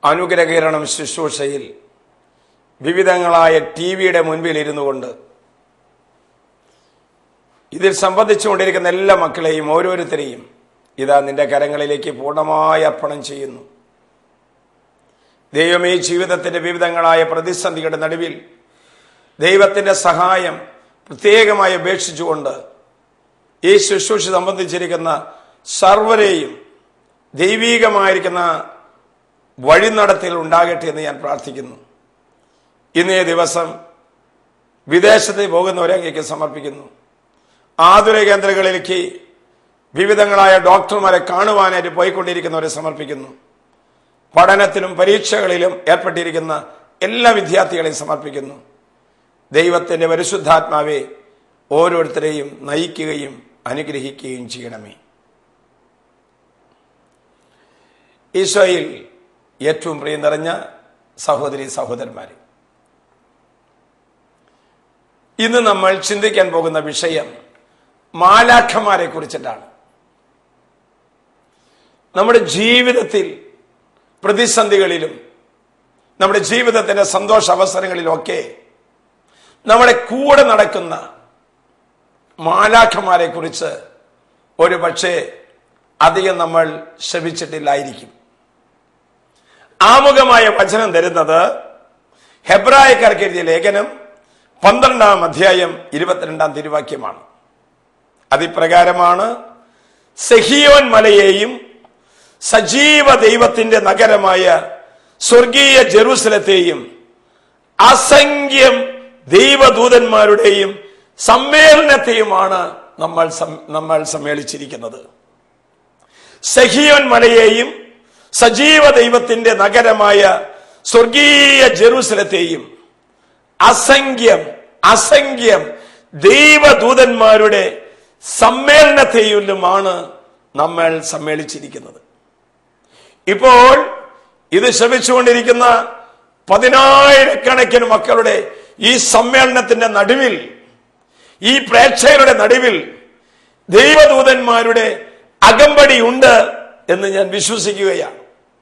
അനുഗ്രഹീരണം ശുശ്രൂഷയിൽ വിവിധങ്ങളായ ടി വിയുടെ മുൻപിൽ ഇരുന്നു കൊണ്ട് ഇതിൽ സംബന്ധിച്ചുകൊണ്ടിരിക്കുന്ന എല്ലാ മക്കളെയും ഓരോരുത്തരെയും ഇതാ നിന്റെ കരങ്ങളിലേക്ക് പൂർണ്ണമായി അർപ്പണം ചെയ്യുന്നു ദൈവമേ ജീവിതത്തിന്റെ വിവിധങ്ങളായ പ്രതിസന്ധികളുടെ നടുവിൽ ദൈവത്തിന്റെ സഹായം പ്രത്യേകമായി അപേക്ഷിച്ചുകൊണ്ട് ഈ ശുശ്രൂഷ സംബന്ധിച്ചിരിക്കുന്ന സർവരെയും ദൈവീകമായിരിക്കുന്ന വഴിനടത്തിൽ ഉണ്ടാകട്ടെ എന്ന് ഞാൻ പ്രാർത്ഥിക്കുന്നു ഇന്നേ ദിവസം വിദേശത്ത് പോകുന്നവരെ അങ്ങേക്ക് സമർപ്പിക്കുന്നു ആതുര കേന്ദ്രങ്ങളിലേക്ക് വിവിധങ്ങളായ ഡോക്ടർമാരെ കാണുവാനായിട്ട് പോയിക്കൊണ്ടിരിക്കുന്നവരെ സമർപ്പിക്കുന്നു പഠനത്തിലും പരീക്ഷകളിലും ഏർപ്പെട്ടിരിക്കുന്ന എല്ലാ വിദ്യാർത്ഥികളെയും സമർപ്പിക്കുന്നു ദൈവത്തിന്റെ പരിശുദ്ധാത്മാവെ ഓരോരുത്തരെയും നയിക്കുകയും അനുഗ്രഹിക്കുകയും ചെയ്യണമേ ഈശോയിൽ ഏറ്റവും പ്രിയം നിറഞ്ഞ സഹോദരി സഹോദരന്മാരെ ഇന്ന് നമ്മൾ ചിന്തിക്കാൻ പോകുന്ന വിഷയം മാലാഖമാരെ കുറിച്ചിട്ടാണ് നമ്മുടെ ജീവിതത്തിൽ പ്രതിസന്ധികളിലും നമ്മുടെ ജീവിതത്തിന്റെ സന്തോഷ അവസരങ്ങളിലൊക്കെ നമ്മുടെ കൂടെ നടക്കുന്ന മാലാഖമാരെ കുറിച്ച് ഒരു പക്ഷേ അധികം നമ്മൾ ശ്രമിച്ചിട്ടില്ലായിരിക്കും ആമുഖമായ വചനം തരുന്നത് ഹെബ്രായക്കാർക്ക് എഴുതിയ ലേഖനം പന്ത്രണ്ടാം അധ്യായം ഇരുപത്തിരണ്ടാം തിരുവാക്യമാണ് അതിപ്രകാരമാണ് സെഹിയോൻ മലയെയും സജീവ ദൈവത്തിന്റെ നഗരമായ സ്വർഗീയ ജെറൂസലത്തെയും അസംഖ്യം ദൈവദൂതന്മാരുടെയും സമ്മേളനത്തെയുമാണ് നമ്മൾ സം- നമ്മൾ സമ്മേളിച്ചിരിക്കുന്നത് സഹിയോൻ മലയെയും സജീവ ദൈവത്തിന്റെ നഗരമായ സ്വർഗീയ ജെറൂസലത്തെയും അസംഖ്യം അസംഖ്യം ദൈവദൂതന്മാരുടെ സമ്മേളനത്തെയുമാണ് നമ്മൾ സമ്മേളിച്ചിരിക്കുന്നത് ഇപ്പോൾ ഇത് ശ്രമിച്ചുകൊണ്ടിരിക്കുന്ന പതിനായിരക്കണക്കിന് മക്കളുടെ ഈ സമ്മേളനത്തിന്റെ നടുവിൽ ഈ പ്രേക്ഷകരുടെ നടുവിൽ ദൈവദൂതന്മാരുടെ അകമ്പടി ഉണ്ട് എന്ന് ഞാൻ വിശ്വസിക്കുകയാണ്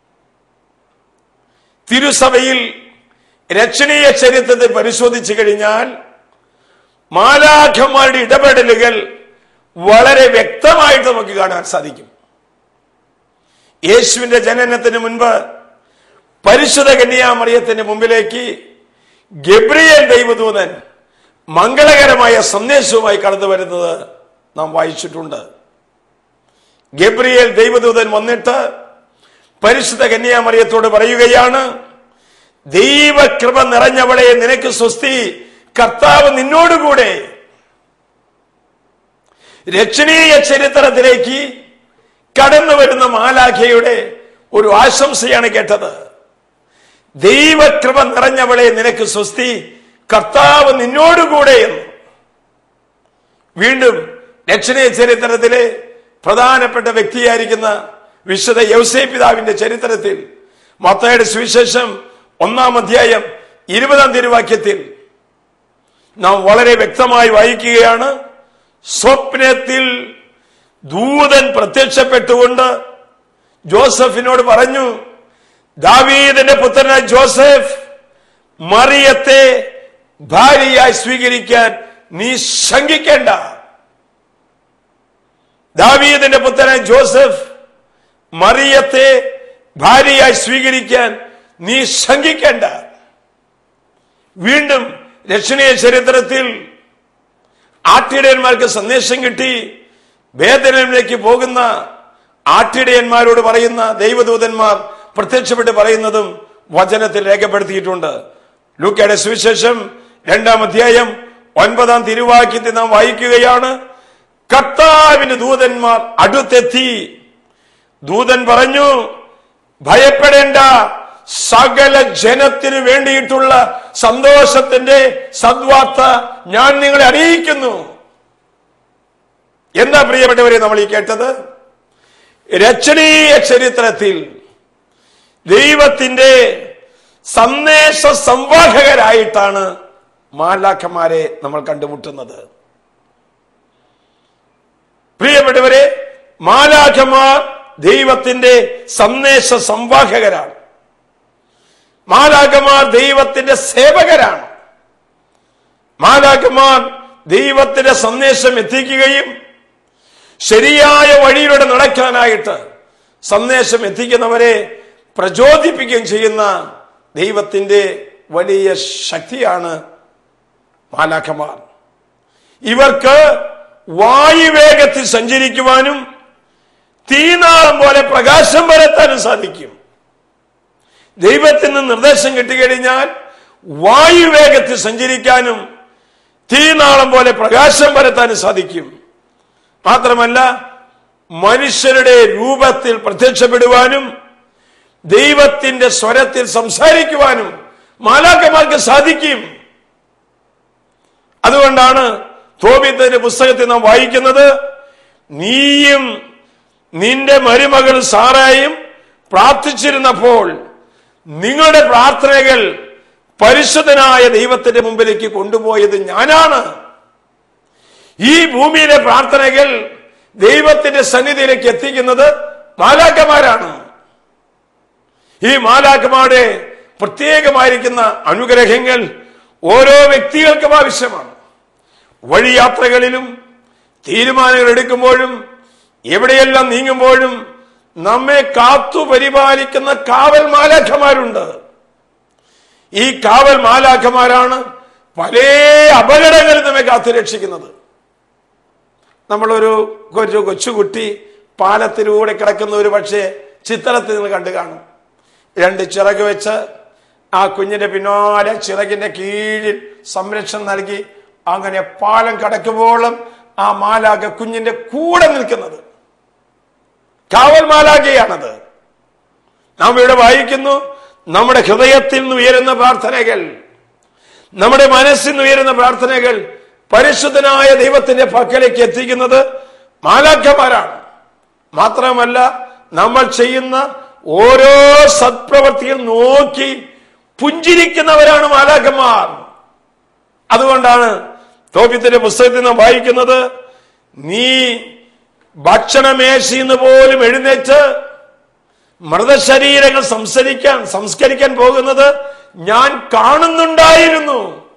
തിരുസഭയിൽ രക്ഷണീയ ചരിത്രത്തെ പരിശോധിച്ചു കഴിഞ്ഞാൽ മാലാഖന്മാരുടെ ഇടപെടലുകൾ വളരെ വ്യക്തമായിട്ട് നമുക്ക് കാണാൻ സാധിക്കും യേശുവിന്റെ ജനനത്തിന് മുൻപ് പരിശുദ്ധ കന്യാമറിയത്തിന്റെ മുമ്പിലേക്ക് ഗബ്രിയേൽ ദൈവദൂതൻ മംഗളകരമായ സന്ദേശവുമായി കടന്നു വരുന്നത് നാം വായിച്ചിട്ടുണ്ട് ഗബ്രിയേൽ ദൈവദൂതൻ വന്നിട്ട് പരിശുദ്ധ കന്യാമറിയത്തോട് പറയുകയാണ് ദൈവകൃപ നിറഞ്ഞവളെ നിനക്ക് സ്വസ്തി കർത്താവ് നിന്നോടുകൂടെ രക്ഷണീയ ചരിത്രത്തിലേക്ക് കടന്നു വരുന്ന മാലാഖയുടെ ഒരു ആശംസയാണ് കേട്ടത് ദൈവകൃപ നിറഞ്ഞവളെ നിനക്ക് സ്വസ്തി കർത്താവ് നിന്നോടുകൂടെ എന്ന് വീണ്ടും രക്ഷണീയ ചരിത്രത്തിലെ പ്രധാനപ്പെട്ട വ്യക്തിയായിരിക്കുന്ന വിശുദ്ധ യൗസേ പിതാവിന്റെ ചരിത്രത്തിൽ മത്തയുടെ സുവിശേഷം ഒന്നാം അധ്യായം ഇരുപതാം തിരുവാക്യത്തിൽ നാം വളരെ വ്യക്തമായി വായിക്കുകയാണ് സ്വപ്നത്തിൽ ദൂതൻ പ്രത്യക്ഷപ്പെട്ടുകൊണ്ട് ജോസഫിനോട് പറഞ്ഞു ദാവീദിന്റെ പുത്രനായ ജോസഫ് മറിയത്തെ ഭാര്യയായി സ്വീകരിക്കാൻ നീ ശങ്കിക്കേണ്ട ദാവീദിന്റെ പുത്രനായ ജോസഫ് മറിയത്തെ ഭാര്യയായി സ്വീകരിക്കാൻ നീ ശങ്കിക്കേണ്ട വീണ്ടും രക്ഷണീയ ചരിത്രത്തിൽ ആട്ടിടയന്മാർക്ക് സന്ദേശം കിട്ടി വേദനയിലേക്ക് പോകുന്ന ആട്ടിടയന്മാരോട് പറയുന്ന ദൈവദൂതന്മാർ പ്രത്യക്ഷപ്പെട്ട് പറയുന്നതും വചനത്തിൽ രേഖപ്പെടുത്തിയിട്ടുണ്ട് ലൂക്കയുടെ സുവിശേഷം രണ്ടാം അധ്യായം ഒൻപതാം തിരുവാക്യത്തിൽ നാം വായിക്കുകയാണ് കർത്താവിന് ദൂതന്മാർ അടുത്തെത്തി ദൂതൻ പറഞ്ഞു ഭയപ്പെടേണ്ട സകല ജനത്തിനു വേണ്ടിയിട്ടുള്ള സന്തോഷത്തിന്റെ സദ്വാർത്ത ഞാൻ നിങ്ങളെ അറിയിക്കുന്നു എന്താ പ്രിയപ്പെട്ടവരെ നമ്മൾ ഈ കേട്ടത് രക്ഷണീയ ചരിത്രത്തിൽ ദൈവത്തിന്റെ സന്ദേശ സംവാഹകരായിട്ടാണ് മാലാഖമാരെ നമ്മൾ കണ്ടുമുട്ടുന്നത് പ്രിയപ്പെട്ടവരെ മാലാഖമാർ ദൈവത്തിന്റെ സന്ദേശ സംവാഹകരാണ് മാലാകമാർ ദൈവത്തിന്റെ സേവകരാണ് മാലാകമാർ ദൈവത്തിന്റെ സന്ദേശം എത്തിക്കുകയും ശരിയായ വഴിയിലൂടെ നടക്കാനായിട്ട് സന്ദേശം എത്തിക്കുന്നവരെ പ്രചോദിപ്പിക്കുകയും ചെയ്യുന്ന ദൈവത്തിന്റെ വലിയ ശക്തിയാണ് മാലാഖമാർ ഇവർക്ക് വായുവേഗത്തിൽ സഞ്ചരിക്കുവാനും തീനാളം പോലെ പ്രകാശം പരത്താനും സാധിക്കും ദൈവത്തിൽ നിന്ന് നിർദ്ദേശം കിട്ടിക്കഴിഞ്ഞാൽ വായുവേഗത്തിൽ സഞ്ചരിക്കാനും തീനാളം പോലെ പ്രകാശം പരത്താനും സാധിക്കും മാത്രമല്ല മനുഷ്യരുടെ രൂപത്തിൽ പ്രത്യക്ഷപ്പെടുവാനും ദൈവത്തിന്റെ സ്വരത്തിൽ സംസാരിക്കുവാനും മാലാക്കന്മാർക്ക് സാധിക്കും അതുകൊണ്ടാണ് തോബിത്തിന്റെ പുസ്തകത്തിൽ നാം വായിക്കുന്നത് നീയും നിന്റെ മരുമകൾ സാറായും പ്രാർത്ഥിച്ചിരുന്നപ്പോൾ നിങ്ങളുടെ പ്രാർത്ഥനകൾ പരിശുദ്ധനായ ദൈവത്തിന്റെ മുമ്പിലേക്ക് കൊണ്ടുപോയത് ഞാനാണ് ഈ ഭൂമിയിലെ പ്രാർത്ഥനകൾ ദൈവത്തിന്റെ സന്നിധിയിലേക്ക് എത്തിക്കുന്നത് മാലാക്കന്മാരാണ് ഈ മാലാക്കന്മാരുടെ പ്രത്യേകമായിരിക്കുന്ന അനുഗ്രഹങ്ങൾ ഓരോ വ്യക്തികൾക്കും ആവശ്യമാണ് വഴിയാത്രകളിലും തീരുമാനങ്ങൾ എടുക്കുമ്പോഴും എവിടെയെല്ലാം നീങ്ങുമ്പോഴും നമ്മെ കാത്തു പരിപാലിക്കുന്ന കാവൽ മാലാഖമാരുണ്ട് ഈ കാവൽ മാലാഖമാരാണ് പല അപകടങ്ങളിൽ നമ്മെ കാത്തു രക്ഷിക്കുന്നത് നമ്മളൊരു ഒരു കൊച്ചുകുട്ടി പാലത്തിലൂടെ കിടക്കുന്ന ഒരു പക്ഷേ ചിത്രത്തിൽ നിന്ന് കണ്ടു കാണും രണ്ട് ചിറക് വെച്ച് ആ കുഞ്ഞിന്റെ പിന്നാലെ ചിറകിന്റെ കീഴിൽ സംരക്ഷണം നൽകി അങ്ങനെ പാലം കടക്കുമ്പോഴും ആ മാലാഖ കുഞ്ഞിന്റെ കൂടെ നിൽക്കുന്നത് കാവൽ മാലാഖയാണത് നാം ഇവിടെ വായിക്കുന്നു നമ്മുടെ ഹൃദയത്തിൽ നിന്ന് ഉയരുന്ന പ്രാർത്ഥനകൾ നമ്മുടെ മനസ്സിൽ നിന്ന് ഉയരുന്ന പ്രാർത്ഥനകൾ പരിശുദ്ധനായ ദൈവത്തിന്റെ പക്കലേക്ക് എത്തിക്കുന്നത് മാലാഖമാരാണ് മാത്രമല്ല നമ്മൾ ചെയ്യുന്ന ഓരോ സത്പ്രവൃത്തികൾ നോക്കി പുഞ്ചിരിക്കുന്നവരാണ് മാലാഖന്മാർ അതുകൊണ്ടാണ് തോപ്യത്തിന്റെ പുസ്തകത്തിൽ നാം വായിക്കുന്നത് നീ ഭക്ഷണമേശിന്ന് പോലും എഴുന്നേറ്റ് മൃതശരീരങ്ങൾ സംസരിക്കാൻ സംസ്കരിക്കാൻ പോകുന്നത് ഞാൻ കാണുന്നുണ്ടായിരുന്നു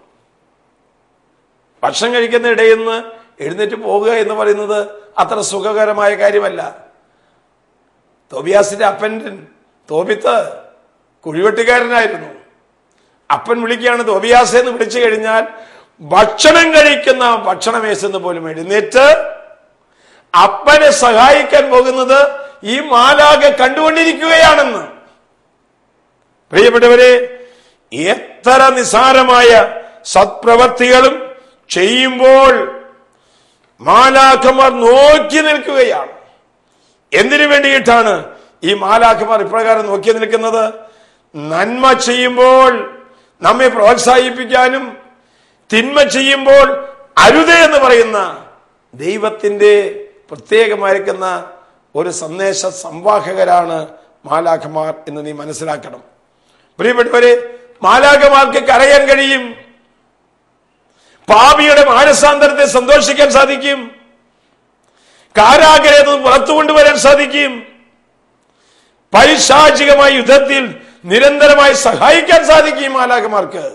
ഭക്ഷണം കഴിക്കുന്ന ഇടയിൽ നിന്ന് എഴുന്നേറ്റ് പോകുക എന്ന് പറയുന്നത് അത്ര സുഖകരമായ കാര്യമല്ല തോബിയാസിന്റെ അപ്പൻ തോബിത്ത് കുഴിവെട്ടുകാരനായിരുന്നു അപ്പൻ വിളിക്കുകയാണ് തോബിയാസ് എന്ന് വിളിച്ചു കഴിഞ്ഞാൽ ഭക്ഷണം കഴിക്കുന്ന ഭക്ഷണമേശെന്ന് പോലും എഴുന്നേറ്റ് അപ്പനെ സഹായിക്കാൻ പോകുന്നത് ഈ മാലാകെ കണ്ടുകൊണ്ടിരിക്കുകയാണെന്ന് പ്രിയപ്പെട്ടവരെ എത്ര നിസാരമായ സത്പ്രവർത്തികളും ചെയ്യുമ്പോൾ മാലാഖമാർ നോക്കി നിൽക്കുകയാണ് എന്തിനു വേണ്ടിയിട്ടാണ് ഈ മാലാഖമാർ ഇപ്രകാരം നോക്കി നിൽക്കുന്നത് നന്മ ചെയ്യുമ്പോൾ നമ്മെ പ്രോത്സാഹിപ്പിക്കാനും തിന്മ ചെയ്യുമ്പോൾ അരുത് എന്ന് പറയുന്ന ദൈവത്തിന്റെ പ്രത്യേകമായിരിക്കുന്ന ഒരു സന്ദേശ സംവാഹകരാണ് മാലാഖമാർ എന്ന് നീ മനസ്സിലാക്കണം പ്രിയപ്പെട്ടവരെ മാലാഖമാർക്ക് കരയാൻ കഴിയും പാപിയുടെ മാനസാന്തരത്തെ സന്തോഷിക്കാൻ സാധിക്കും കാരാഗ്രഹത്തിൽ നിന്ന് പുറത്തു കൊണ്ടുവരാൻ സാധിക്കും പൈശാചികമായ യുദ്ധത്തിൽ നിരന്തരമായി സഹായിക്കാൻ സാധിക്കും ഈ മാലാഖമാർക്ക്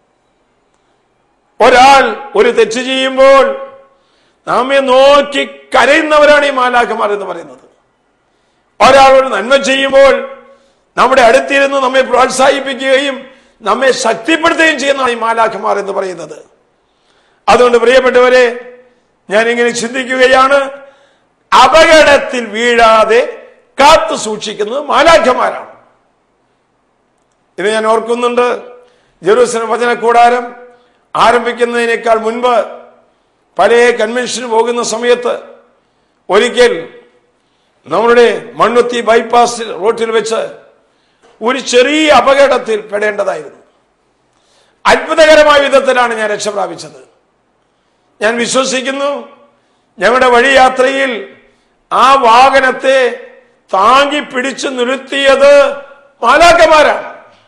ഒരാൾ ഒരു തെറ്റ് ചെയ്യുമ്പോൾ നമ്മെ നോക്കി കരയുന്നവരാണ് ഈ മാലാഖമാർ എന്ന് പറയുന്നത് ഒരാൾ ഒരു നന്മ ചെയ്യുമ്പോൾ നമ്മുടെ അടുത്തിരുന്ന് നമ്മെ പ്രോത്സാഹിപ്പിക്കുകയും നമ്മെ ശക്തിപ്പെടുത്തുകയും ചെയ്യുന്നതാണ് ഈ മാലാഖമാർ എന്ന് പറയുന്നത് അതുകൊണ്ട് പ്രിയപ്പെട്ടവരെ ഞാൻ ഇങ്ങനെ ചിന്തിക്കുകയാണ് അപകടത്തിൽ വീഴാതെ കാത്തു സൂക്ഷിക്കുന്നത് മാലാഖമാരാണ് ഇത് ഞാൻ ഓർക്കുന്നുണ്ട് ജെറൂസലം വചന കൂടാരം ആരംഭിക്കുന്നതിനേക്കാൾ മുൻപ് പഴയ കൺവെൻഷന് പോകുന്ന സമയത്ത് ഒരിക്കൽ നമ്മളുടെ മണ്ണുത്തി ബൈപ്പാസ് റോട്ടിൽ വെച്ച് ഒരു ചെറിയ അപകടത്തിൽ പെടേണ്ടതായിരുന്നു അത്ഭുതകരമായ വിധത്തിലാണ് ഞാൻ രക്ഷ പ്രാപിച്ചത് ഞാൻ വിശ്വസിക്കുന്നു ഞങ്ങളുടെ വഴിയാത്രയിൽ ആ വാഹനത്തെ താങ്ങി പിടിച്ചു നിർത്തിയത് മാലാക്കന്മാരാണ്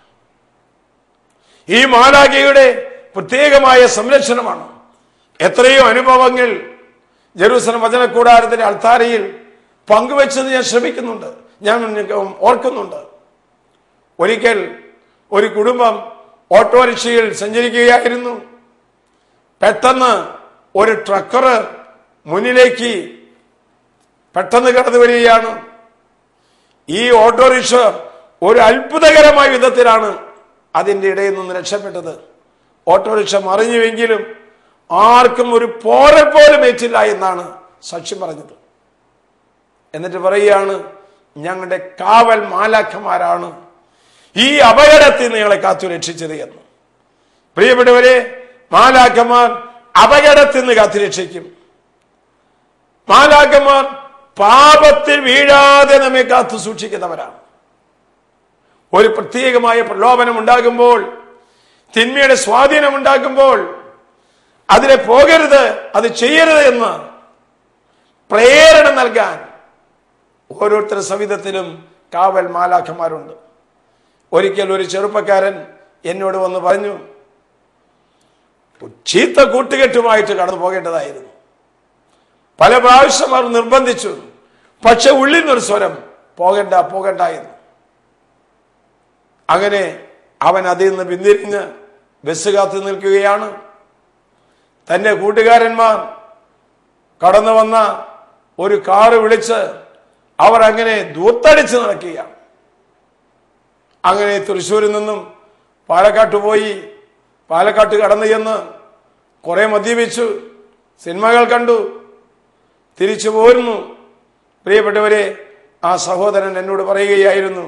ഈ മാലാഖയുടെ പ്രത്യേകമായ സംരക്ഷണമാണ് എത്രയോ അനുഭവങ്ങൾ ജെറൂസലം വചനക്കൂടാരത്തിന്റെ അൾത്താരയിൽ പങ്കുവെച്ചത് ഞാൻ ശ്രമിക്കുന്നുണ്ട് ഞാൻ ഓർക്കുന്നുണ്ട് ഒരിക്കൽ ഒരു കുടുംബം ഓട്ടോറിക്ഷയിൽ സഞ്ചരിക്കുകയായിരുന്നു പെട്ടെന്ന് ഒരു ട്രക്കർ മുന്നിലേക്ക് പെട്ടെന്ന് കടന്നു വരികയാണ് ഈ ഓട്ടോറിക്ഷ ഒരു അത്ഭുതകരമായ വിധത്തിലാണ് അതിന്റെ ഇടയിൽ നിന്ന് രക്ഷപ്പെട്ടത് ഓട്ടോറിക്ഷ മറിഞ്ഞുവെങ്കിലും ആർക്കും ഒരു പോറൽ പോലും ഏറ്റില്ല എന്നാണ് സാക്ഷി പറഞ്ഞത് എന്നിട്ട് പറയുകയാണ് ഞങ്ങളുടെ കാവൽ മാലാഖമാരാണ് ഈ അപകടത്തിൽ നിന്ന് ഞങ്ങളെ കാത്തു രക്ഷിച്ചത് എന്ന് പ്രിയപ്പെട്ടവരെ മാലാഖമാർ അപകടത്തിൽ നിന്ന് കാത്തു രക്ഷിക്കും മാലാഖമാർ പാപത്തിൽ വീഴാതെ നമ്മെ കാത്തു സൂക്ഷിക്കുന്നവരാണ് ഒരു പ്രത്യേകമായ പ്രലോഭനം ഉണ്ടാകുമ്പോൾ തിന്മയുടെ സ്വാധീനം ഉണ്ടാകുമ്പോൾ അതിലെ പോകരുത് അത് ചെയ്യരുത് എന്ന് പ്രേരണ നൽകാൻ ഓരോരുത്തരുടെ സവിധത്തിലും കാവൽ മാലാഖമാരുണ്ട് ഒരിക്കൽ ഒരു ചെറുപ്പക്കാരൻ എന്നോട് വന്ന് പറഞ്ഞു ചീത്ത കൂട്ടുകെട്ടുമായിട്ട് കടന്നു പോകേണ്ടതായിരുന്നു പല പ്രാവശ്യം അവർ നിർബന്ധിച്ചു പക്ഷെ ഉള്ളിൽ നിന്നൊരു സ്വരം പോകണ്ട പോകണ്ട എന്ന് അങ്ങനെ അവൻ അതിൽ നിന്ന് പിന്തിരിഞ്ഞ് ബസ് കാത്തു നിൽക്കുകയാണ് തന്റെ കൂട്ടുകാരന്മാർ കടന്നു വന്ന ഒരു കാറ് വിളിച്ച് അവർ അങ്ങനെ ദൂത്തടിച്ച് നടക്കുകയാണ് അങ്ങനെ തൃശ്ശൂരിൽ നിന്നും പാലക്കാട്ട് പോയി പാലക്കാട്ട് കടന്നു ചെന്ന് കുറെ മദ്യപിച്ചു സിനിമകൾ കണ്ടു തിരിച്ചു പോരുന്നു പ്രിയപ്പെട്ടവരെ ആ സഹോദരൻ എന്നോട് പറയുകയായിരുന്നു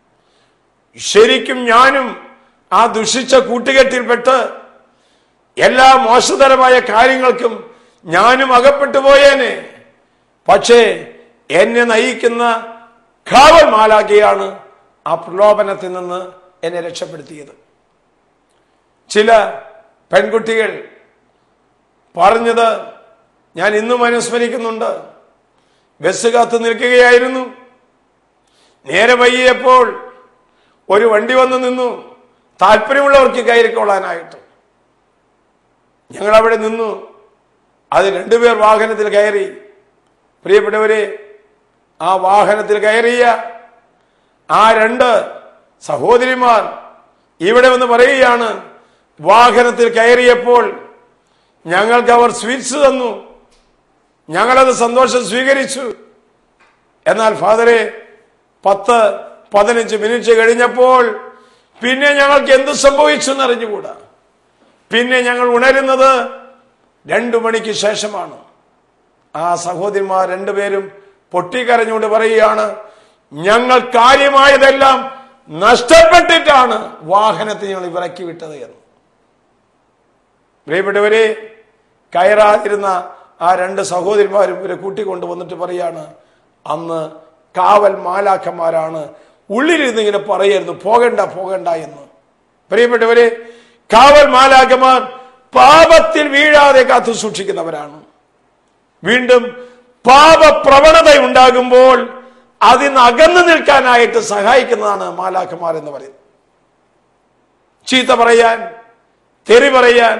ശരിക്കും ഞാനും ആ ദുഷിച്ച കൂട്ടുകെട്ടിൽപ്പെട്ട് എല്ലാ മോശതരമായ കാര്യങ്ങൾക്കും ഞാനും അകപ്പെട്ടു പോയേനെ പക്ഷേ എന്നെ നയിക്കുന്ന കാവൽ മാലാഖയാണ് ആ പ്രലോഭനത്തിൽ നിന്ന് എന്നെ രക്ഷപ്പെടുത്തിയത് ചില പെൺകുട്ടികൾ പറഞ്ഞത് ഞാൻ ഇന്നും അനുസ്മരിക്കുന്നുണ്ട് ബസ് കാത്തു നിൽക്കുകയായിരുന്നു നേരെ വൈകിയപ്പോൾ ഒരു വണ്ടി വന്നു നിന്നു താല്പര്യമുള്ളവർക്ക് കയറിക്കൊള്ളാനായിട്ട് ഞങ്ങൾ അവിടെ നിന്നു അത് രണ്ടുപേർ വാഹനത്തിൽ കയറി പ്രിയപ്പെട്ടവരെ ആ വാഹനത്തിൽ കയറിയ ആ രണ്ട് സഹോദരിമാർ ഇവിടെ വന്ന് പറയുകയാണ് വാഹനത്തിൽ കയറിയപ്പോൾ ഞങ്ങൾക്ക് അവർ സ്വീറ്റ്സ് തന്നു ഞങ്ങളത് സന്തോഷം സ്വീകരിച്ചു എന്നാൽ ഫാദറെ പത്ത് പതിനഞ്ച് മിനിറ്റ് കഴിഞ്ഞപ്പോൾ പിന്നെ ഞങ്ങൾക്ക് എന്ത് സംഭവിച്ചു എന്നറിഞ്ഞുകൂടാ പിന്നെ ഞങ്ങൾ ഉണരുന്നത് രണ്ടു മണിക്ക് ശേഷമാണ് ആ സഹോദരിമാർ രണ്ടുപേരും പൊട്ടിക്കരഞ്ഞുകൊണ്ട് പറയുകയാണ് ഞങ്ങൾ കാര്യമായതെല്ലാം നഷ്ടപ്പെട്ടിട്ടാണ് വാഹനത്തെ ഞങ്ങൾ ഇറക്കി വിട്ടത് എന്ന് പ്രിയപ്പെട്ടവരെ കയറാതിരുന്ന ആ രണ്ട് സഹോദരിമാരും ഇവരെ കൂട്ടിക്കൊണ്ട് വന്നിട്ട് പറയാണ് അന്ന് കാവൽ മാലാഖന്മാരാണ് ഉള്ളിലിരുന്ന് ഇങ്ങനെ പറയായിരുന്നു പോകണ്ട പോകണ്ട എന്ന് പ്രിയപ്പെട്ടവരെ കാവൽ മാലാഖമാർ പാപത്തിൽ വീഴാതെ കാത്തു സൂക്ഷിക്കുന്നവരാണ് വീണ്ടും പാപപ്രവണത ഉണ്ടാകുമ്പോൾ അതിന് അകന്നു നിൽക്കാനായിട്ട് സഹായിക്കുന്നതാണ് മാലാഖമാർ എന്ന് പറയുന്നത് ചീത്ത പറയാൻ തെറി പറയാൻ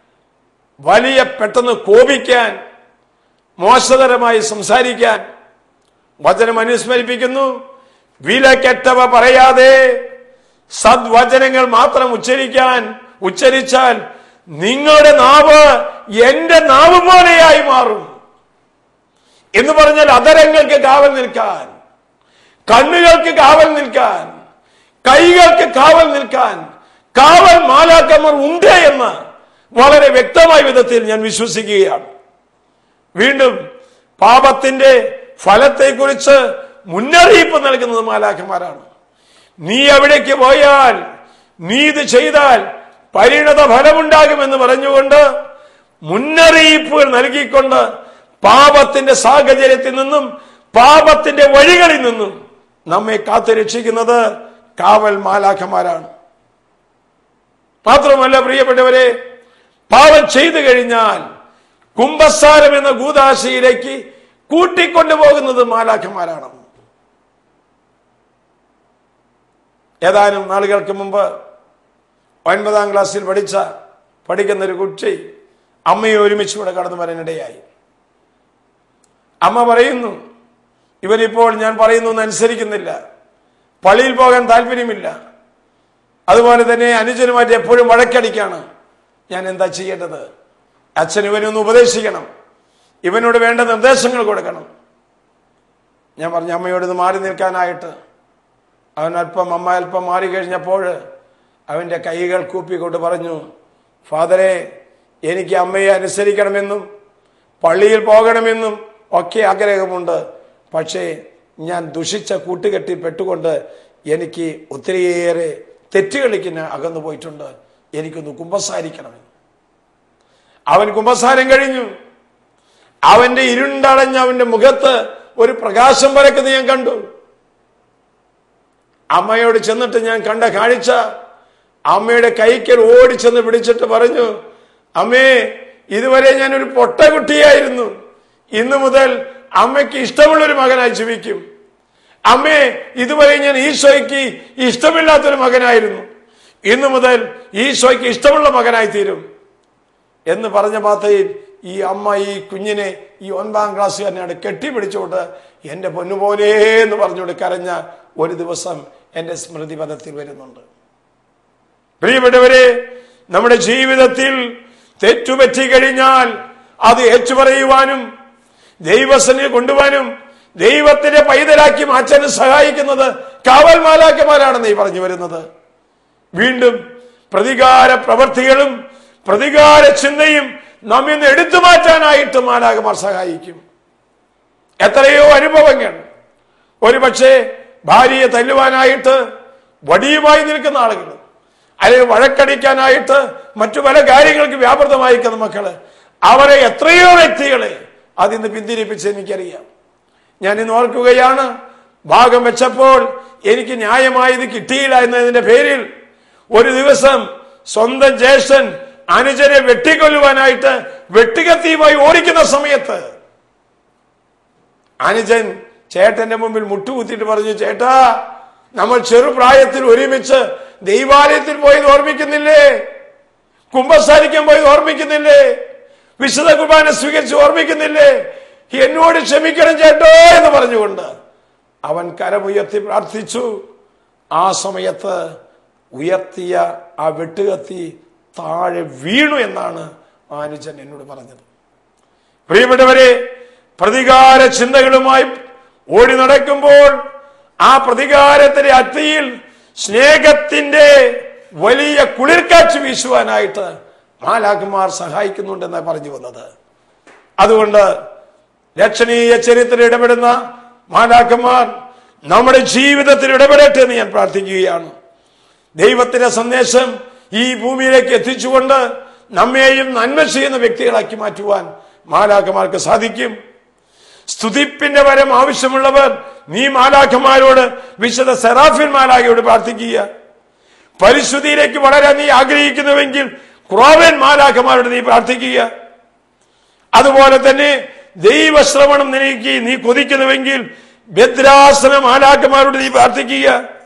വലിയ പെട്ടെന്ന് കോപിക്കാൻ മോശതരമായി സംസാരിക്കാൻ വചനം അനുസ്മരിപ്പിക്കുന്നു വിലക്കെട്ടവ പറയാതെ സദ്വചനങ്ങൾ മാത്രം ഉച്ചരിക്കാൻ ഉച്ചരിച്ചാൽ നിങ്ങളുടെ നാവ് എന്റെ നാവ് പോലെയായി മാറും എന്ന് പറഞ്ഞാൽ അതരങ്ങൾക്ക് കാവൽ നിൽക്കാൻ കണ്ണുകൾക്ക് കാവൽ നിൽക്കാൻ കൈകൾക്ക് കാവൽ നിൽക്കാൻ കാവൽ മാലാക്കന്മാർ ഉണ്ട് എന്ന് വളരെ വ്യക്തമായ വിധത്തിൽ ഞാൻ വിശ്വസിക്കുകയാണ് വീണ്ടും പാപത്തിന്റെ ഫലത്തെക്കുറിച്ച് മുന്നറിയിപ്പ് നൽകുന്നത് മാലാഖമാരാണ് നീ എവിടേക്ക് പോയാൽ നീ ഇത് ചെയ്താൽ പരിണത ഫലമുണ്ടാകുമെന്ന് പറഞ്ഞുകൊണ്ട് മുന്നറിയിപ്പുകൾ നൽകിക്കൊണ്ട് പാപത്തിന്റെ സാഹചര്യത്തിൽ നിന്നും പാപത്തിന്റെ വഴികളിൽ നിന്നും നമ്മെ കാത്തു രക്ഷിക്കുന്നത് കാവൽ മാലാഖമാരാണ് മാത്രമല്ല പ്രിയപ്പെട്ടവരെ പാപം ചെയ്തു കഴിഞ്ഞാൽ കുംഭസാരം എന്ന ഗൂതാശയിലേക്ക് കൂട്ടിക്കൊണ്ടുപോകുന്നത് മാലാഖമാരാണ് ഏതാനും നാളുകൾക്ക് മുമ്പ് ഒൻപതാം ക്ലാസ്സിൽ പഠിച്ച പഠിക്കുന്ന ഒരു കുട്ടി അമ്മയെ ഒരുമിച്ച് ഇവിടെ കടന്നു വരാനിടയായി അമ്മ പറയുന്നു ഇവനിപ്പോൾ ഞാൻ പറയുന്നൊന്നും അനുസരിക്കുന്നില്ല പള്ളിയിൽ പോകാൻ താല്പര്യമില്ല അതുപോലെ തന്നെ അനുജനുമായിട്ട് എപ്പോഴും വഴക്കടിക്കാണ് ഞാൻ എന്താ ചെയ്യേണ്ടത് അച്ഛൻ ഇവനൊന്ന് ഉപദേശിക്കണം ഇവനോട് വേണ്ട നിർദ്ദേശങ്ങൾ കൊടുക്കണം ഞാൻ പറഞ്ഞു അമ്മയോട് ഇത് മാറി നിൽക്കാനായിട്ട് അവൻ അല്പം അമ്മ അല്പം മാറി കഴിഞ്ഞപ്പോൾ അവൻ്റെ കൈകൾ കൂപ്പിക്കൊണ്ട് പറഞ്ഞു ഫാദറെ എനിക്ക് അമ്മയെ അനുസരിക്കണമെന്നും പള്ളിയിൽ പോകണമെന്നും ഒക്കെ ആഗ്രഹമുണ്ട് പക്ഷേ ഞാൻ ദുഷിച്ച കൂട്ടുകെട്ടിൽ പെട്ടുകൊണ്ട് എനിക്ക് ഒത്തിരിയേറെ തെറ്റുകളിക്കുന്ന അകന്നു പോയിട്ടുണ്ട് എനിക്കൊന്ന് കുമ്പസാരിക്കണമെന്ന് അവൻ കുമ്പസാരം കഴിഞ്ഞു അവന്റെ ഇരുണ്ടടഞ്ഞ അവന്റെ മുഖത്ത് ഒരു പ്രകാശം പരക്കുന്നത് ഞാൻ കണ്ടു അമ്മയോട് ചെന്നിട്ട് ഞാൻ കണ്ട കാഴ്ച അമ്മയുടെ കൈക്കൽ ഓടി ചെന്ന് പിടിച്ചിട്ട് പറഞ്ഞു അമ്മേ ഇതുവരെ ഞാൻ ഒരു പൊട്ട കുട്ടിയായിരുന്നു ഇന്നു മുതൽ അമ്മയ്ക്ക് ഇഷ്ടമുള്ള ഒരു മകനായി ജീവിക്കും അമ്മേ ഇതുവരെ ഞാൻ ഈശോയ്ക്ക് ഇഷ്ടമില്ലാത്തൊരു മകനായിരുന്നു ഇന്നു മുതൽ ഈശോയ്ക്ക് ഇഷ്ടമുള്ള മകനായി തീരും എന്ന് പറഞ്ഞ മാത്രയിൽ ഈ അമ്മ ഈ കുഞ്ഞിനെ ഈ ഒൻപതാം ക്ലാസ്സുകാരനാണ് കെട്ടിപ്പിടിച്ചുകൊണ്ട് എൻ്റെ പൊന്നുപോലെ എന്ന് പറഞ്ഞുകൊണ്ട് കരഞ്ഞ ഒരു ദിവസം എൻ്റെ സ്മൃതി പദത്തിൽ വരുന്നുണ്ട് പ്രിയപ്പെട്ടവരെ നമ്മുടെ ജീവിതത്തിൽ തെറ്റുപറ്റി കഴിഞ്ഞാൽ അത് ഏറ്റുപറയുവാനും ദൈവസനെ കൊണ്ടുപോകാനും ദൈവത്തിന്റെ പൈതലാക്കി മാറ്റാനും സഹായിക്കുന്നത് കാവൽ മാലാക്കന്മാരാണെന്ന് ഈ പറഞ്ഞു വരുന്നത് വീണ്ടും പ്രതികാര പ്രവർത്തികളും പ്രതികാര ചിന്തയും നമ്മിൽ നിന്ന് എടുത്തു മാറ്റാനായിട്ട് മാലാകമാർ സഹായിക്കും എത്രയോ അനുഭവങ്ങൾ ഒരുപക്ഷെ ഭാര്യയെ തല്ലുവാനായിട്ട് വടിയുമായി നിൽക്കുന്ന ആളുകൾ അല്ലെങ്കിൽ വഴക്കടിക്കാനായിട്ട് മറ്റു പല കാര്യങ്ങൾക്ക് വ്യാപൃതമായിരിക്കുന്ന മക്കള് അവരെ എത്രയോ വ്യക്തികളെ അതിന്ന് പിന്തിരിപ്പിച്ച് എനിക്കറിയാം ഞാൻ ഇന്ന് ഓർക്കുകയാണ് ഭാഗം വെച്ചപ്പോൾ എനിക്ക് ന്യായമായത് കിട്ടിയില്ല എന്നതിന്റെ പേരിൽ ഒരു ദിവസം സ്വന്തം ജ്യേഷ്ഠൻ അനുജനെ വെട്ടിക്കൊല്ലുവാനായിട്ട് വെട്ടുകത്തിയുമായി ഓടിക്കുന്ന സമയത്ത് അനുജൻ ചേട്ടന്റെ മുമ്പിൽ മുട്ടുകുത്തിയിട്ട് പറഞ്ഞു ചേട്ടാ നമ്മൾ ചെറുപ്രായത്തിൽ ഒരുമിച്ച് ദൈവാലയത്തിൽ പോയത് ഓർമ്മിക്കുന്നില്ലേ കുംഭസാരിക്കാൻ പോയത് ഓർമ്മിക്കുന്നില്ലേ വിശുദ്ധ കുർബാന സ്വീകരിച്ച് ഓർമ്മിക്കുന്നില്ലേ എന്നോട് ക്ഷമിക്കണം ചേട്ടോ എന്ന് പറഞ്ഞുകൊണ്ട് അവൻ കരമുയർത്തി പ്രാർത്ഥിച്ചു ആ സമയത്ത് ഉയർത്തിയ ആ വെട്ടുകത്തി താഴെ വീണു എന്നാണ് അനുജൻ എന്നോട് പറഞ്ഞത് പ്രിയപ്പെട്ടവരെ പ്രതികാര ചിന്തകളുമായി ഓടി നടക്കുമ്പോൾ ആ പ്രതികാരത്തിന്റെ അത്തിയിൽ സ്നേഹത്തിന്റെ വലിയ കുളിർക്കാറ്റ് വീശുവാനായിട്ട് മാലാകുമാർ സഹായിക്കുന്നുണ്ടെന്ന് പറഞ്ഞു വന്നത് അതുകൊണ്ട് രക്ഷണീയ ചരിത്രത്തിൽ ഇടപെടുന്ന മാലാക്കന്മാർ നമ്മുടെ ജീവിതത്തിൽ ഇടപെടട്ടെ എന്ന് ഞാൻ പ്രാർത്ഥിക്കുകയാണ് ദൈവത്തിന്റെ സന്ദേശം ഈ ഭൂമിയിലേക്ക് എത്തിച്ചുകൊണ്ട് നമ്മെയും നന്മ ചെയ്യുന്ന വ്യക്തികളാക്കി മാറ്റുവാൻ മാലാക്കന്മാർക്ക് സാധിക്കും സ്തുതിപ്പിന്റെ വരം ആവശ്യമുള്ളവർ നീ മാലാഖമാരോട് വിശുദ്ധ സെറാഫിൻ മാലാഖയോട് പ്രാർത്ഥിക്കുക പരിശുദ്ധിയിലേക്ക് വളരാൻ നീ ആഗ്രഹിക്കുന്നുവെങ്കിൽ ക്രോവൻ മാലാഖമാരോട് നീ പ്രാർത്ഥിക്കുക അതുപോലെ തന്നെ ദൈവശ്രവണം നിനക്ക് നീ കൊതിക്കുന്നുവെങ്കിൽ ഭദ്രാസന മാലാഖമാരോട് നീ പ്രാർത്ഥിക്കുക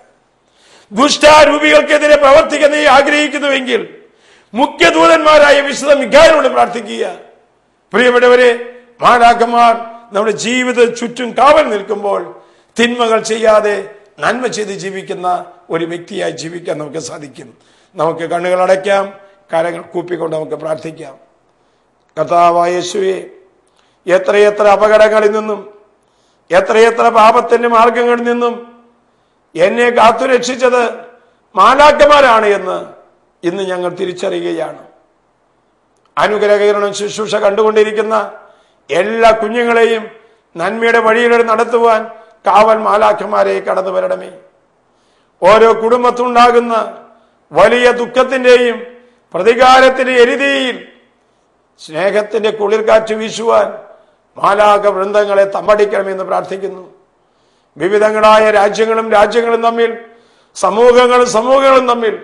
ദുഷ്ടാരൂപികൾക്കെതിരെ പ്രവർത്തിക്കാൻ നീ ആഗ്രഹിക്കുന്നുവെങ്കിൽ മുഖ്യദൂതന്മാരായ വിശുദ്ധ മിഖാനോട് പ്രാർത്ഥിക്കുക പ്രിയപ്പെട്ടവരെ മാലാഖമാർ നമ്മുടെ ജീവിത ചുറ്റും കാവൽ നിൽക്കുമ്പോൾ തിന്മകൾ ചെയ്യാതെ നന്മ ചെയ്ത് ജീവിക്കുന്ന ഒരു വ്യക്തിയായി ജീവിക്കാൻ നമുക്ക് സാധിക്കും നമുക്ക് കണ്ണുകൾ അടയ്ക്കാം കരങ്ങൾ കൂപ്പിക്കൊണ്ട് നമുക്ക് പ്രാർത്ഥിക്കാം കർത്താവായ യേശുവെ എത്രയെത്ര അപകടങ്ങളിൽ നിന്നും എത്രയെത്ര പാപത്തിന്റെ മാർഗങ്ങളിൽ നിന്നും എന്നെ കാത്തുരക്ഷിച്ചത് മാലാക്കന്മാരാണ് എന്ന് ഇന്ന് ഞങ്ങൾ തിരിച്ചറിയുകയാണ് അനുഗ്രഹീകരണം ശുശ്രൂഷ കണ്ടുകൊണ്ടിരിക്കുന്ന എല്ലാ കുഞ്ഞുങ്ങളെയും നന്മയുടെ വഴിയിലൂടെ നടത്തുവാൻ കാവൽ മാലാഖമാരെ കടന്നു വരണമേ ഓരോ കുടുംബത്തുണ്ടാകുന്ന വലിയ ദുഃഖത്തിന്റെയും പ്രതികാരത്തിന്റെ എരുതിയിൽ സ്നേഹത്തിന്റെ കുളിർക്കാറ്റ് വീശുവാൻ മാലാക വൃന്ദങ്ങളെ തമ്പടിക്കണമെന്ന് പ്രാർത്ഥിക്കുന്നു വിവിധങ്ങളായ രാജ്യങ്ങളും രാജ്യങ്ങളും തമ്മിൽ സമൂഹങ്ങളും സമൂഹങ്ങളും തമ്മിൽ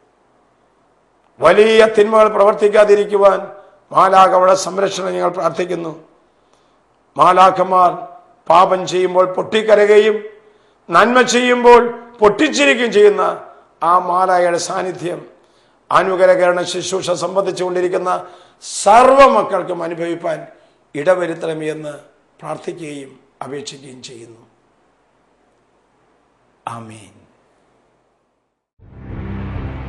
വലിയ തിന്മകൾ പ്രവർത്തിക്കാതിരിക്കുവാൻ മാലാഖയുടെ സംരക്ഷണം ഞങ്ങൾ പ്രാർത്ഥിക്കുന്നു മാലാഖമാർ പാപം ചെയ്യുമ്പോൾ പൊട്ടിക്കരയുകയും നന്മ ചെയ്യുമ്പോൾ പൊട്ടിച്ചിരിക്കുകയും ചെയ്യുന്ന ആ മാലാഖയുടെ സാന്നിധ്യം അനുകരകരണ ശുശ്രൂഷ സംബന്ധിച്ചുകൊണ്ടിരിക്കുന്ന സർവ മക്കൾക്കും അനുഭവിപ്പാൻ ഇടവരുത്തണമേ എന്ന് പ്രാർത്ഥിക്കുകയും അപേക്ഷിക്കുകയും ചെയ്യുന്നു ആമീൻ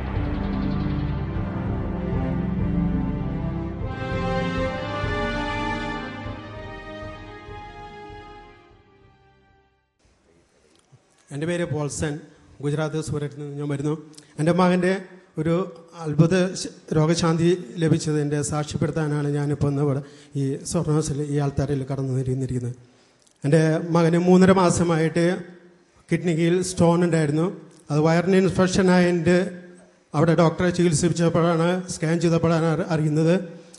എൻ്റെ പേര് പോൾസൺ ഗുജറാത്ത് സൂരത്തിൽ നിന്ന് ഞാൻ വരുന്നു എൻ്റെ മകൻ്റെ ഒരു അത്ഭുത ശ- രോഗശാന്തി ലഭിച്ചതിൻ്റെ സാക്ഷ്യപ്പെടുത്താനാണ് ഞാനിപ്പോൾ ഇന്ന് ഇവിടെ ഈ സ്വർണ്ണഹൗസിൽ ഈ ആൾത്താരിൽ കടന്നു നിന്നിരിക്കുന്നത് എൻ്റെ മകന് മൂന്നര മാസമായിട്ട് കിഡ്നിയിൽ സ്റ്റോൺ ഉണ്ടായിരുന്നു അത് വയറിന് ഇൻഫെക്ഷൻ ആയതിൻ്റെ അവിടെ ഡോക്ടറെ ചികിത്സിച്ചപ്പോഴാണ് സ്കാൻ ചെയ്തപ്പോഴാണ് അറി- അറിയുന്നത്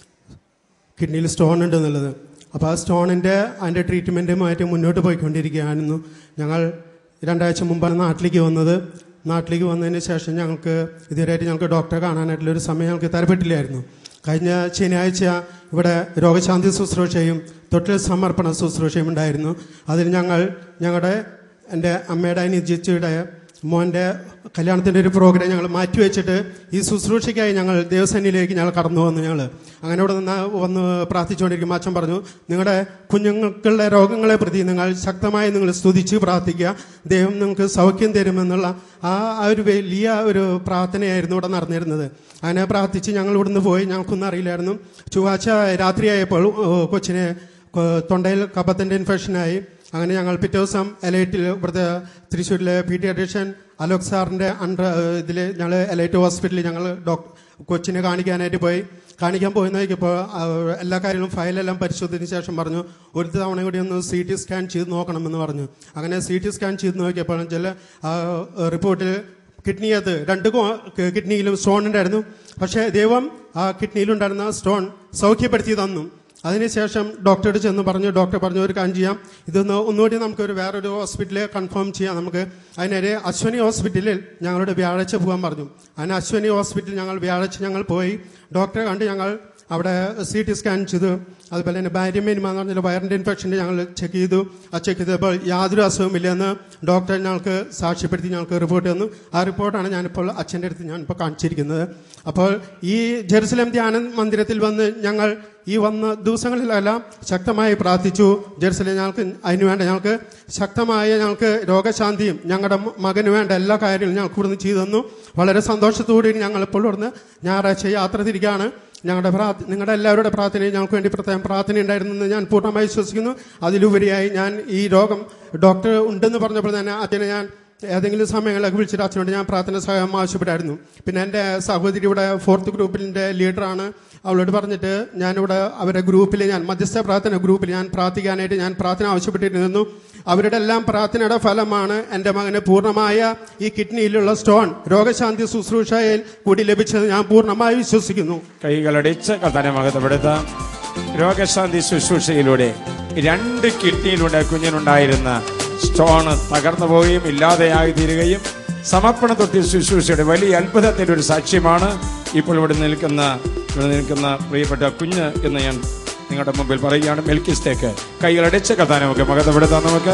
കിഡ്നിയിൽ സ്റ്റോൺ ഉണ്ട് എന്നുള്ളത് അപ്പോൾ ആ സ്റ്റോണിൻ്റെ അതിൻ്റെ ട്രീറ്റ്മെൻറ്റുമായിട്ട് മുന്നോട്ട് പോയിക്കൊണ്ടിരിക്കുകയായിരുന്നു ഞങ്ങൾ രണ്ടാഴ്ച മുമ്പാണ് നാട്ടിലേക്ക് വന്നത് നാട്ടിലേക്ക് വന്നതിന് ശേഷം ഞങ്ങൾക്ക് ഇതുവരെയായിട്ട് ഞങ്ങൾക്ക് ഡോക്ടറെ കാണാനായിട്ടുള്ള ഒരു സമയം ഞങ്ങൾക്ക് തരപ്പെട്ടില്ലായിരുന്നു കഴിഞ്ഞ ശനിയാഴ്ച ഇവിടെ രോഗശാന്തി ശുശ്രൂഷയും തൊട്ടിൽ സമർപ്പണ ശുശ്രൂഷയും ഉണ്ടായിരുന്നു അതിൽ ഞങ്ങൾ ഞങ്ങളുടെ എൻ്റെ അമ്മയുടെ അനുജിച്ചിയുടെ മോൻ്റെ കല്യാണത്തിൻ്റെ ഒരു പ്രോഗ്രാം ഞങ്ങൾ മാറ്റിവെച്ചിട്ട് ഈ ശുശ്രൂഷയ്ക്കായി ഞങ്ങൾ ദേവസേനയിലേക്ക് ഞങ്ങൾ കടന്നു വന്നു ഞങ്ങൾ അങ്ങനെ ഇവിടെ നിന്ന് വന്ന് പ്രാർത്ഥിച്ചുകൊണ്ടിരിക്കുമ്പോൾ അച്ഛൻ പറഞ്ഞു നിങ്ങളുടെ കുഞ്ഞുങ്ങളുടെ രോഗങ്ങളെ പ്രതി നിങ്ങൾ ശക്തമായി നിങ്ങൾ സ്തുതിച്ച് പ്രാർത്ഥിക്കുക ദൈവം നിങ്ങൾക്ക് സൗഖ്യം തരുമെന്നുള്ള ആ ആ ഒരു വലിയ ഒരു പ്രാർത്ഥനയായിരുന്നു ഇവിടെ നടന്നിരുന്നത് അങ്ങനെ പ്രാർത്ഥിച്ച് ഞങ്ങൾ ഇവിടുന്ന് പോയി ഞങ്ങൾക്കൊന്നും അറിയില്ലായിരുന്നു ചൊവ്വാഴ്ച രാത്രിയായപ്പോൾ ഓ, കൊച്ചിനെ കൊ- തൊണ്ടയിൽ കഫത്തിൻ്റെ ഇൻഫെക്ഷനായി അങ്ങനെ ഞങ്ങൾ പിറ്റേ ദിവസം എലൈറ്റിൽ ഇവിടുത്തെ തൃശ്ശൂരിലെ പീഡിയാട്രീഷ്യൻ അലോക് സാറിൻ്റെ അണ്ടർ ഇതിൽ ഞങ്ങൾ എലൈറ്റ് ഹോസ്പിറ്റലിൽ ഞങ്ങൾ ഡോക്ടർ കൊച്ചിനെ കാണിക്കാനായിട്ട് പോയി കാണിക്കാൻ പോയി നോക്കിയപ്പോൾ ആ, എല്ലാ കാര്യങ്ങളും ഫയലെല്ലാം പരിശോധിച്ചതിന് ശേഷം പറഞ്ഞു ഒരു തവണ കൂടി ഒന്ന് സി ടി സ്കാൻ ചെയ്ത് നോക്കണമെന്ന് പറഞ്ഞു അങ്ങനെ സി ടി സ്കാൻ ചെയ്ത് നോക്കിയപ്പോൾ ചില റിപ്പോർട്ടിൽ കിഡ്നിയകത്ത് രണ്ട് കോ- ക- കിഡ്നിയിലും സ്റ്റോൺ ഉണ്ടായിരുന്നു പക്ഷേ ദൈവം ആ കിഡ്നിയിലുണ്ടായിരുന്ന സ്റ്റോൺ സൗഖ്യപ്പെടുത്തി തന്നു അതിനുശേഷം ഡോക്ടറോട് ചെന്ന് പറഞ്ഞു ഡോക്ടർ പറഞ്ഞു ഒരു കാര്യം ചെയ്യാം ഇതൊന്ന് ഒന്നുകൂടി നമുക്ക് ഒരു വേറൊരു ഹോസ്പിറ്റലിൽ കൺഫേം ചെയ്യാം നമുക്ക് അതിനൊരു അശ്വനി ഹോസ്പിറ്റലിൽ ഞങ്ങളുടെ വ്യാഴാഴ്ച പോകാൻ പറഞ്ഞു അതിന് അശ്വനി ഹോസ്പിറ്റലിൽ ഞങ്ങൾ വ്യാഴാഴ്ച ഞങ്ങൾ പോയി ഡോക്ടറെ കണ്ട് ഞങ്ങൾ അവിടെ സി ടി സ്കാൻ ചെയ്തു അതുപോലെ തന്നെ ബാരിയമിനിമ എന്ന് പറഞ്ഞാൽ വയറിൻ്റെ ഇൻഫെക്ഷൻ്റെ ഞങ്ങൾ ചെക്ക് ചെയ്തു ആ ചെക്ക് ചെയ്തപ്പോൾ യാതൊരു അസുഖമില്ലെന്ന് ഡോക്ടർ ഞങ്ങൾക്ക് സാക്ഷ്യപ്പെടുത്തി ഞങ്ങൾക്ക് റിപ്പോർട്ട് തന്നു ആ റിപ്പോർട്ടാണ് ഞാനിപ്പോൾ അച്ഛൻ്റെ അടുത്ത് ഞാനിപ്പോൾ കാണിച്ചിരിക്കുന്നത് അപ്പോൾ ഈ ജെറുസലേം ധ്യാന മന്ദിരത്തിൽ വന്ന് ഞങ്ങൾ ഈ വന്ന ദിവസങ്ങളിലെല്ലാം ശക്തമായി പ്രാർത്ഥിച്ചു ജെറുസലേം ഞങ്ങൾക്ക് അതിന് വേണ്ട ഞങ്ങൾക്ക് ശക്തമായ ഞങ്ങൾക്ക് രോഗശാന്തിയും ഞങ്ങളുടെ മകന് വേണ്ട എല്ലാ കാര്യങ്ങളും ഞങ്ങൾക്ക് ഇവിടുന്ന് ചെയ്തു തന്നു വളരെ സന്തോഷത്തോടെ ഞങ്ങൾ ഇപ്പോൾ ഇവിടുന്ന് ഞായറാഴ്ച യാത്ര തിരിക്കുകയാണ് ഞങ്ങളുടെ പ്രാർത്ഥ നിങ്ങളുടെ എല്ലാവരുടെ പ്രാർത്ഥനയും ഞങ്ങൾക്ക് വേണ്ടി പ്രത്യേകം പ്രാർത്ഥന ഉണ്ടായിരുന്നെന്ന് ഞാൻ പൂർണ്ണമായി വിശ്വസിക്കുന്നു അതിലുപരിയായി ഞാൻ ഈ രോഗം ഡോക്ടർ ഉണ്ടെന്ന് പറഞ്ഞപ്പോൾ തന്നെ അതിനെ ഞാൻ ഏതെങ്കിലും സമയങ്ങളിലൊക്കെ വിളിച്ചിട്ട് അച്ഛനോട് ഞാൻ പ്രാർത്ഥന സഹായം ആവശ്യപ്പെട്ടായിരുന്നു പിന്നെ എൻ്റെ സഹോദരി ഇവിടെ ഫോർത്ത് ഗ്രൂപ്പിൻ്റെ ലീഡറാണ് അവളോട് പറഞ്ഞിട്ട് ഞാനിവിടെ അവരുടെ ഗ്രൂപ്പിൽ ഞാൻ മധ്യസ്ഥ പ്രാർത്ഥന ഗ്രൂപ്പിൽ ഞാൻ പ്രാർത്ഥിക്കാനായിട്ട് ഞാൻ പ്രാർത്ഥന ആവശ്യപ്പെട്ടിരുന്നു അവരുടെ എല്ലാം പ്രാർത്ഥനയുടെ ഫലമാണ് എൻ്റെ മകന് പൂർണ്ണമായ ഈ കിഡ്നിയിലുള്ള സ്റ്റോൺ രോഗശാന്തി ശുശ്രൂഷയിൽ കൂടി ലഭിച്ചത് ഞാൻ പൂർണ്ണമായി വിശ്വസിക്കുന്നു കൈകളടിച്ച് കർത്താനെ മഹത്വപ്പെടുത്താം രോഗശാന്തി ശുശ്രൂഷയിലൂടെ രണ്ട് കിഡ്നിയിലൂടെ കുഞ്ഞിനുണ്ടായിരുന്ന സ്റ്റോൺ തകർന്നു പോവുകയും ഇല്ലാതെയായി തീരുകയും സമർപ്പണ തൊട്ടി ശുശ്രൂഷയുടെ വലിയ അത്ഭുതത്തിന്റെ ഒരു സാക്ഷ്യമാണ് ഇപ്പോൾ ഇവിടെ നിൽക്കുന്ന ഇവിടെ നിൽക്കുന്ന പ്രിയപ്പെട്ട കുഞ്ഞ് എന്ന് ഞാൻ നിങ്ങളുടെ മുമ്പിൽ പറയുകയാണ് മെൽക്കിസ്റ്റേക്ക് കൈകളടിച്ച് കർത്താനെ നമുക്ക് മഹത്വപ്പെടുത്താം നമുക്ക്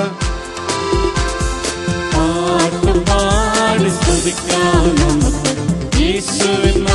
പാട്ടുപാടി സ്തുതിക്കാം നമുക്ക് യേശുവിൻ